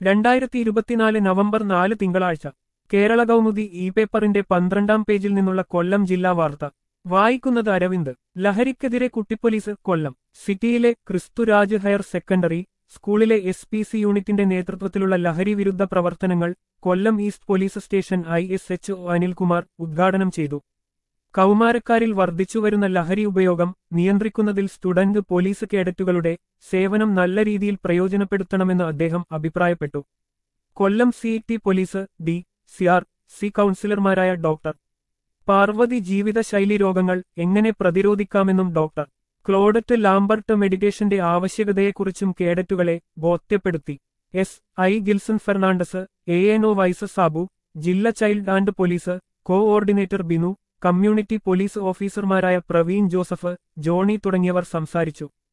രണ്ടായിരത്തി ഇരുപത്തിനാല് നവംബർ നാല് തിങ്കളാഴ്ച കേരള കൗമുദി ഇ പേപ്പറിന്റെ പന്ത്രണ്ടാം പേജിൽ നിന്നുള്ള കൊല്ലം ജില്ലാ വാർത്ത വായിക്കുന്നത് അരവിന്ദ് ലഹരിക്കെതിരെ കുട്ടിപ്പോലീസ് കൊല്ലം സിറ്റിയിലെ ക്രിസ്തുരാജ് ഹയർ സെക്കൻഡറി സ്കൂളിലെ എസ് പി സി യൂണിറ്റിന്റെ നേതൃത്വത്തിലുള്ള ലഹരി വിരുദ്ധ പ്രവർത്തനങ്ങൾ Kollam east police station I S H O Anilkumar ഉദ്ഘാടനം ചെയ്തു കൗമാരക്കാരിൽ വർദ്ധിച്ചുവരുന്ന ലഹരി ഉപയോഗം നിയന്ത്രിക്കുന്നതിൽ സ്റ്റുഡന്റ് പോലീസ് കേഡറ്റുകളുടെ സേവനം നല്ല രീതിയിൽ പ്രയോജനപ്പെടുത്തണമെന്ന് അദ്ദേഹം അഭിപ്രായപ്പെട്ടു Kollam C T police D CR C കൗൺസിലർമാരായ ഡോക്ടർ പാർവതി ജീവിതശൈലി രോഗങ്ങൾ എങ്ങനെ പ്രതിരോധിക്കാമെന്നും ഡോക്ടർ ക്ലോഡറ്റ് ലാംബർട്ട് മെഡിറ്റേഷന്റെ ആവശ്യകതയെക്കുറിച്ചും കേഡറ്റുകളെ ബോധ്യപ്പെടുത്തി S I Gilson Fernandez A N O വൈസ് സാബു ജില്ലാ child and police coordinator Binu community police ഓഫീസർമാരായ പ്രവീൺ ജോസഫ് ജോണി തുടങ്ങിയവർ സംസാരിച്ചു